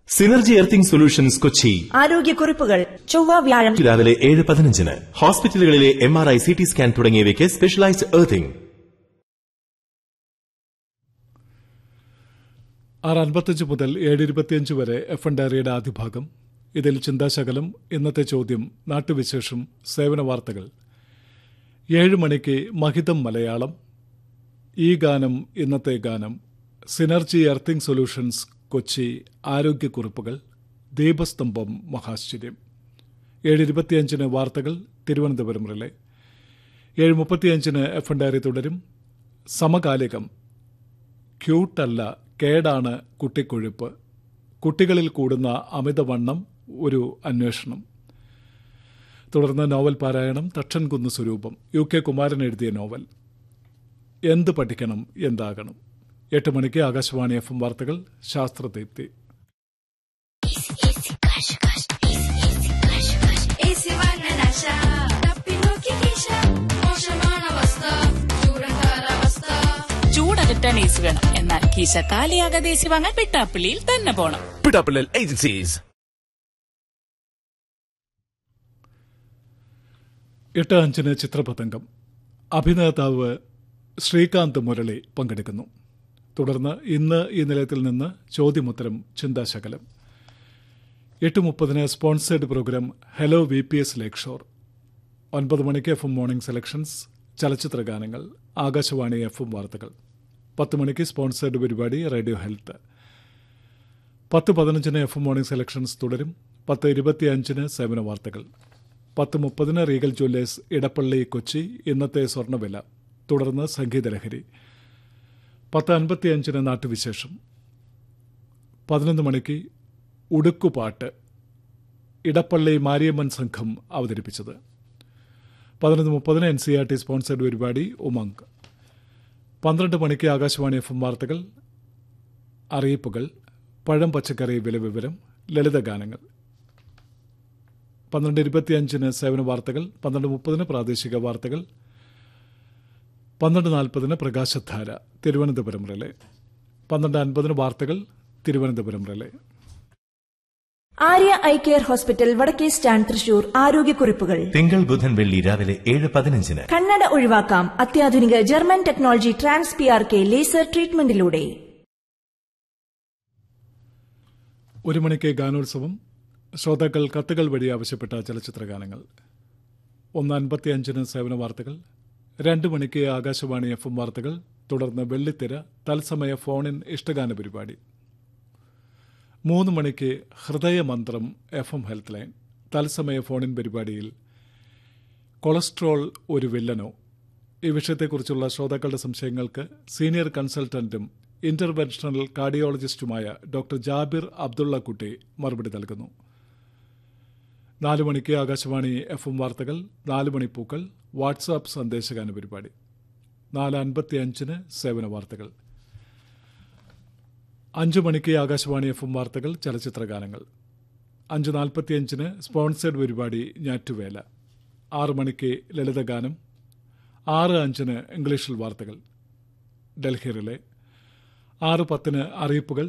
Synergy earthing solutions Kochi ആരോഗ്യക്കുറിപ്പുകൾ ചൊവ്വ വ്യാഴം രാവിലെ ഏഴ് പതിനഞ്ചിന് ഹോസ്പിറ്റലുകളിലെ M R I C T scan തുടങ്ങിയവയ്ക്ക് സ്പെഷ്യലൈസ്ഡ് എർത്തിംഗ് ആറ് അൻപത്തഞ്ച് മുതൽ ഏഴ് ഇരുപത്തിയഞ്ച് വരെ എഫ് എൻ ഡയറിയുടെ ആദ്യ ഭാഗം ഇതിൽ ചിന്താശകലം ഇന്നത്തെ ചോദ്യം നാട്ടുവിശേഷം സേവന വാർത്തകൾ ഏഴ് മണിക്ക് മഹിതം മലയാളം ഈ ഗാനം ഇന്നത്തെ ഗാനം സിനർജി എർത്തിംഗ് സൊല്യൂഷൻസ് കൊച്ചി ആരോഗ്യക്കുറിപ്പുകൾ ദീപസ്തംഭം മഹാശ്ചര്യം ഏഴ് ഇരുപത്തിയഞ്ചിന് വാർത്തകൾ തിരുവനന്തപുരം റിലേ ഏഴ് മുപ്പത്തിയഞ്ചിന് എഫ് എൻ ഡയറി തുടരും സമകാലികം ക്യൂട്ടല്ല കേടാണ് കുട്ടിക്കൊഴുപ്പ് കുട്ടികളിൽ കൂടുന്ന അമിതവണ്ണം ഒരു അന്വേഷണം തുടർന്ന് നോവൽ പാരായണം തക്ഷൻകുന്ന് സ്വരൂപം യു കെ കുമാരൻ എഴുതിയ നോവൽ എന്ത് പഠിക്കണം എന്താകണം എട്ട് മണിക്ക് ആകാശവാണി എഫ് എം വാർത്തകൾ ശാസ്ത്രദീപ്തി Easy one and Asha. Tapi no kikisha. മോശമാണ് അവസ്ഥ ചൂടക്കാരവസ്ഥ ചൂടകറ്റാൻ ഏസി വേണം എന്നാൽ കീശ കാലിയാകാതെ ഏസി വാങ്ങാൻ പിട്ടാപ്പിള്ളിയിൽ തന്നെ പോണം Pitapilil Agencies. എട്ട് അഞ്ചിന് ചിത്രപതംഗം അഭിനേതാവ് ശ്രീകാന്ത് മുരളി പങ്കെടുക്കുന്നു തുടർന്ന് ഇന്ന് ഈ നിലയത്തിൽ നിന്ന് ചോദ്യമുത്തരം ചിന്താശകലം എട്ട് മുപ്പതിന് sponsored programme hello V P S lakeshore ഒൻപത് മണിക്ക് എഫ് എം മോർണിംഗ് സെലക്ഷൻസ് ചലച്ചിത്ര ഗാനങ്ങൾ ആകാശവാണി എഫ് എം വാർത്തകൾ പത്ത് മണിക്ക് സ്പോൺസേഡ് പരിപാടി റേഡിയോ ഹെൽത്ത് പത്ത് പതിനഞ്ചിന് എഫ് എം മോർണിംഗ് സെലക്ഷൻസ് തുടരും പത്ത് ഇരുപത്തിയഞ്ചിന് സേവന വാർത്തകൾ പത്ത് മുപ്പതിന് റീഗൽ ജ്വല്ലേഴ്സ് ഇടപ്പള്ളി കൊച്ചി ഇന്നത്തെ സ്വർണ്ണവില തുടർന്ന് സംഗീതലഹരി പത്ത് അൻപത്തിയഞ്ചിന് നാട്ടുവിശേഷം പതിനൊന്ന് മണിക്ക് ഉടുക്കുപാട്ട് ഇടപ്പള്ളി മാരിയമ്മൻ സംഘം അവതരിപ്പിച്ചത് പതിനൊന്ന് മുപ്പതിന് N C R T sponsored പരിപാടി ഉമംഗ് പന്ത്രണ്ട് മണിക്ക് ആകാശവാണി എഫ് എം വാർത്തകൾ അറിയിപ്പുകൾ പഴം പച്ചക്കറി വില വിവരം ലളിതഗാനങ്ങൾ പന്ത്രണ്ട് ഇരുപത്തിയഞ്ചിന് സേവന വാർത്തകൾ പന്ത്രണ്ട് മുപ്പതിന് പ്രാദേശിക വാർത്തകൾ പന്ത്രണ്ട് നാൽപ്പതിന് പ്രകാശധാര തിരുവനന്തപുരം റിലേ പന്ത്രണ്ട് അൻപതിന് വാർത്തകൾ Thiruvananthapuram relay Arya eye care hospital വടക്കേ സ്റ്റാൻഡ് തൃശൂർ ആരോഗ്യക്കുറിപ്പുകൾ തിങ്കൾ ബുധൻ വെള്ളി രാവിലെ ഏഴ് പതിനഞ്ചിന് കണ്ണട ഒഴിവാക്കാം അത്യാധുനിക German technology trans P R K laser ട്രീറ്റ്മെന്റിലൂടെ ഒരു മണിക്ക് ഗാനോത്സവം ശ്രോതാക്കൾ കത്തുകൾ വഴി ആവശ്യപ്പെട്ട ചലച്ചിത്ര ഗാനങ്ങൾ ഒന്ന് അൻപത്തിയഞ്ചിന് സേവന വാർത്തകൾ രണ്ട് മണിക്ക് ആകാശവാണി എഫ് എം വാർത്തകൾ തുടർന്ന് വെള്ളിത്തിര തത്സമയ ഫോണിൻ ഇഷ്ടഗാന പരിപാടി മൂന്ന് മണിക്ക് ഹൃദയമന്ത്രം എഫ് എം ഹെൽത്ത് ലൈൻ തത്സമയ ഫോണിൻ പരിപാടിയിൽ കൊളസ്ട്രോൾ ഒരു വില്ലനോ ഈ വിഷയത്തെക്കുറിച്ചുള്ള ശ്രോതാക്കളുടെ സംശയങ്ങൾക്ക് സീനിയർ കൺസൾട്ടന്റും ഇന്റർവെൻഷണൽ കാർഡിയോളജിസ്റ്റുമായ ഡോക്ടർ ജാബിർ അബ്ദുള്ള കുട്ടി മറുപടി നൽകുന്നു നാല് മണിക്ക് ആകാശവാണി എഫ് എം വാർത്തകൾ നാല് മണിപ്പൂക്കൾ വാട്സാപ്പ് സന്ദേശഗാന പരിപാടി നാല് അൻപത്തി അഞ്ചിന് സേവന വാർത്തകൾ അഞ്ചു മണിക്ക് ആകാശവാണി എഫ് എം വാർത്തകൾ ചലച്ചിത്ര ഗാനങ്ങൾ അഞ്ച് നാൽപ്പത്തിയഞ്ചിന് സ്പോൺസേഡ് പരിപാടി ഞാറ്റുവേല ആറ് മണിക്ക് ലളിതഗാനം ആറ് അഞ്ചിന് ഇംഗ്ലീഷിൽ വാർത്തകൾ ഡൽഹി റിലേ ആറ് പത്തിന് അറിയിപ്പുകൾ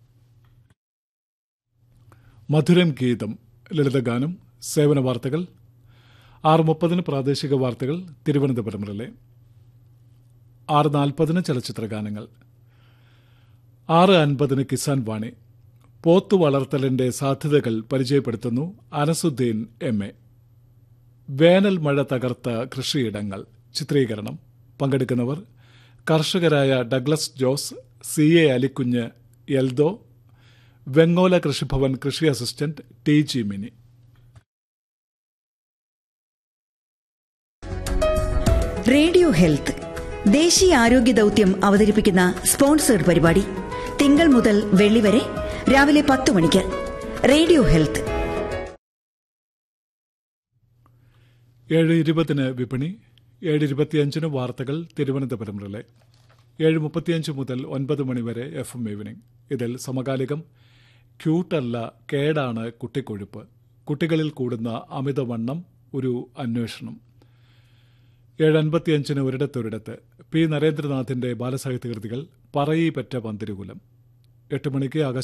മധുരം ഗീതം ലളിതഗാനം സേവന വാർത്തകൾ ആറ് മുപ്പതിന് പ്രാദേശിക വാർത്തകൾ തിരുവനന്തപുരം റിലേ ആറ് നാൽപ്പതിന് ചലച്ചിത്ര ഗാനങ്ങൾ ആറ് അൻപതിന് കിസാൻ വാണി പോത്തു വളർത്തലിന്റെ സാധ്യതകൾ പരിചയപ്പെടുത്തുന്നു അനസുദ്ദീൻ എം എ വേനൽ മഴ തകർത്ത കൃഷിയിടങ്ങൾ ചിത്രീകരണം പങ്കെടുക്കുന്നവർ കർഷകരായ ഡഗ്ലസ് ജോസ് സി എ അലിക്കുഞ്ഞ് എൽദോ വെങ്ങോല കൃഷിഭവൻ കൃഷി assistant T G Mini radio health ദേശീയ ആരോഗ്യ ദൗത്യം അവതരിപ്പിക്കുന്ന സ്പോൺസേഡ് പരിപാടി തിങ്കൾ മുതൽ വെള്ളി വരെ രാവിലെ പത്ത് മണിക്ക് റേഡിയോ ഹെൽത്ത് ഏഴ് ഇരുപതിന് വിപണി ഏഴ് ഇരുപത്തിയഞ്ചിന് വാർത്തകൾ തിരുവനന്തപുരം റിലേ ഏഴ് മുപ്പത്തിയഞ്ച് മുതൽ ഒൻപത് മണിവരെ എഫ് എം ഈവനിംഗ് ഇതിൽ സമകാലികം ക്യൂട്ടല്ല കേടാണ് കുട്ടിക്കൊഴുപ്പ് കുട്ടികളിൽ കൂടുന്ന അമിതവണ്ണം ഒരു അന്വേഷണം ഏഴ് അൻപത്തിയഞ്ചിന് ഒരിടത്തൊരിടത്ത് പി നരേന്ദ്രനാഥിന്റെ ബാലസാഹിത്യ കൃതികൾ പറയി പറ്റ പന്തിരുകുലം എട്ട് മണിക്ക് ആകാശ